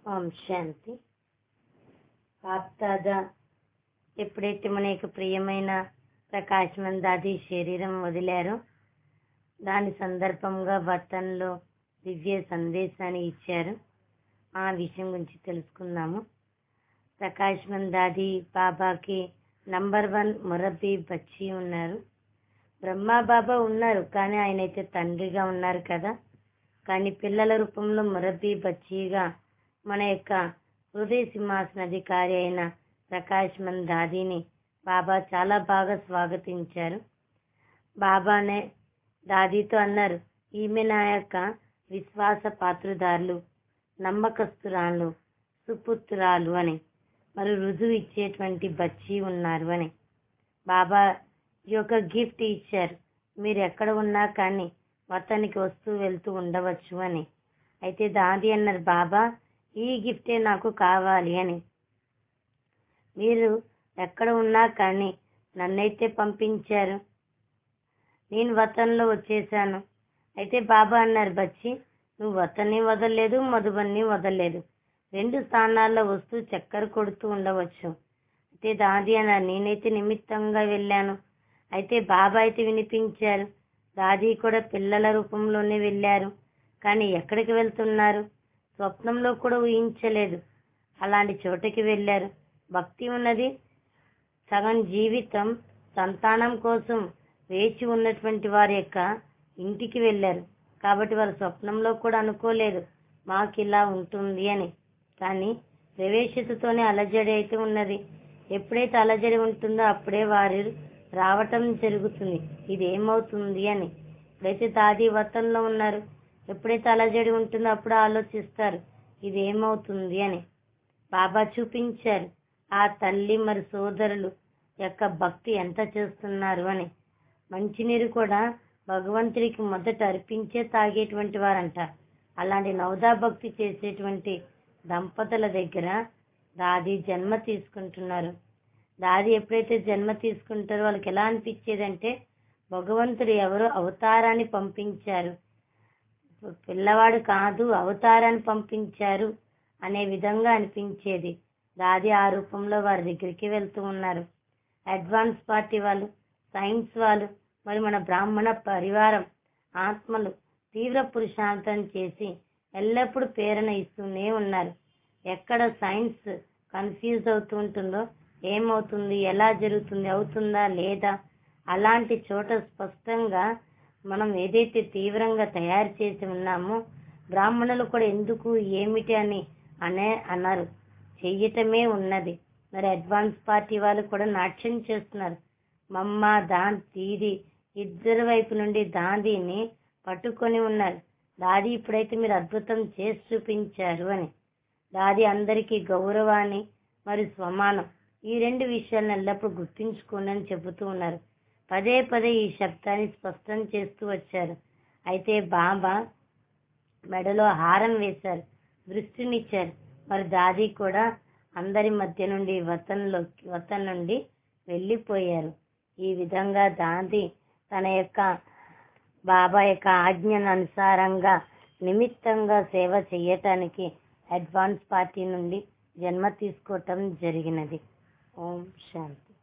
ఓం శాంతి బాప్దాదా ఎప్పుడైతే మన యొక్క ప్రియమైన ప్రకాశమందాది శరీరం వదిలారో దాని సందర్భంగా వర్తన్లో దివ్య సందేశాన్ని ఇచ్చారు ఆ విషయం గురించి తెలుసుకుందాము ప్రకాశమందాది బాబాకి నంబర్ వన్ మురబ్బి బచ్చి ఉన్నారు బ్రహ్మా బాబా ఉన్నారు కానీ ఆయన అయితే తండ్రిగా ఉన్నారు కదా కానీ పిల్లల రూపంలో మురబ్బి బచ్చిగా మన యొక్క హృదయ సింహాసనాధికారి అయిన ప్రకాశ్ మన్ దాదీని బాబా చాలా బాగా స్వాగతించారు బాబానే దాదీతో అన్నారు ఈమె నా యొక్క విశ్వాస పాత్రదారులు నమ్మకస్తురాలు సుపుత్రాలు అని మరి రుజువు ఇచ్చేటువంటి బచ్చి ఉన్నారు అని బాబా ఈ యొక్క గిఫ్ట్ ఇచ్చారు మీరు ఎక్కడ ఉన్నా కానీ మొత్తానికి వస్తూ వెళ్తూ ఉండవచ్చు అని అయితే దాది అన్నారు బాబా ఈ గిఫ్టే నాకు కావాలి అని మీరు ఎక్కడ ఉన్నా కానీ నన్నైతే పంపించారు నేను వతంలో వచ్చేసాను అయితే బాబా అన్నారు బచ్చి నువ్వు వతన్ని వదలలేదు మధుబన్ని వదలలేదు రెండు స్థానాల్లో వస్తూ చక్కెర కొడుతూ ఉండవచ్చు అయితే దాది అన్నారు నేనైతే నిమిత్తంగా వెళ్ళాను అయితే బాబా అయితే వినిపించారు దాది కూడా పిల్లల రూపంలోనే వెళ్ళారు కానీ ఎక్కడికి వెళ్తున్నారు స్వప్నంలో కూడా ఊహించలేదు అలాంటి చోటకి వెళ్ళారు భక్తి ఉన్నది సగం జీవితం సంతానం కోసం వేచి ఉన్నటువంటి వారి యొక్క ఇంటికి వెళ్ళారు కాబట్టి వారు స్వప్నంలో కూడా అనుకోలేదు మాకు ఇలా ఉంటుంది అని కానీ ప్రవేశతతోనే అలజడి అయితే ఉన్నది ఎప్పుడైతే అలజడి ఉంటుందో అప్పుడే వారు రావటం జరుగుతుంది ఇది ఏమవుతుంది అని ఎప్పుడైతే దాది వతంలో ఉన్నారు ఎప్పుడైతే అలజడి ఉంటుందో అప్పుడు ఆలోచిస్తారు ఇది ఏమవుతుంది అని బాబా చూపించారు ఆ తల్లి మరి సోదరులు యొక్క భక్తి ఎంత చేస్తున్నారు అని మంచినీరు కూడా భగవంతుడికి మొదట అర్పించే తాగేటువంటి వారంట అలాంటి నవదా భక్తి చేసేటువంటి దంపతుల దగ్గర దాది జన్మ తీసుకుంటున్నారు దాది ఎప్పుడైతే జన్మ తీసుకుంటారో వాళ్ళకి ఎలా అనిపించేదంటే భగవంతుడు ఎవరో అవతారాన్ని పంపించారు పిల్లవాడు కాదు అవతారాన్ని పంపించారు అనే విధంగా అనిపించేది దాది ఆ రూపంలో వారి దగ్గరికి వెళ్తూ ఉన్నారు అడ్వాన్స్ పార్టీ వాళ్ళు సైన్స్ వాళ్ళు మరి మన బ్రాహ్మణ పరివారం ఆత్మలు తీవ్ర పురుషాంతం చేసి ఎల్లప్పుడూ ప్రేరణ ఇస్తూనే ఉన్నారు ఎక్కడ సైన్స్ కన్ఫ్యూజ్ అవుతూ ఉంటుందో ఏమవుతుంది ఎలా జరుగుతుంది అవుతుందా లేదా అలాంటి చోట స్పష్టంగా మనం ఏదైతే తీవ్రంగా తయారు చేసి ఉన్నామో బ్రాహ్మణులు కూడా ఎందుకు ఏమిటి అని అనే అన్నారు చెయ్యటమే ఉన్నది మరి అడ్వాన్స్ పార్టీ వాళ్ళు కూడా నాట్యం చేస్తున్నారు మమ్మ దాన్ తీది ఇద్దరు వైపు నుండి దాదీని పట్టుకొని ఉన్నారు దాది ఇప్పుడైతే మీరు అద్భుతం చేసి చూపించారు అని దాది అందరికీ గౌరవాన్ని మరి స్వమానం ఈ రెండు విషయాలను ఎల్లప్పుడూ గుర్తుంచుకోండి అని చెబుతూ ఉన్నారు పదే పదే ఈ శబ్దాన్ని స్పష్టం చేస్తూ వచ్చారు అయితే బాబా మెడలో హారం వేశారు దృష్టినిచ్చారు మరి దాది కూడా అందరి మధ్య నుండి వతంలో వతన్ నుండి వెళ్ళిపోయారు ఈ విధంగా దాది తన యొక్క బాబా యొక్క ఆజ్ఞను అనుసారంగా నిమిత్తంగా సేవ చేయటానికి అడ్వాన్స్ పార్టీ నుండి జన్మ తీసుకోవటం జరిగినది ఓం శాంతి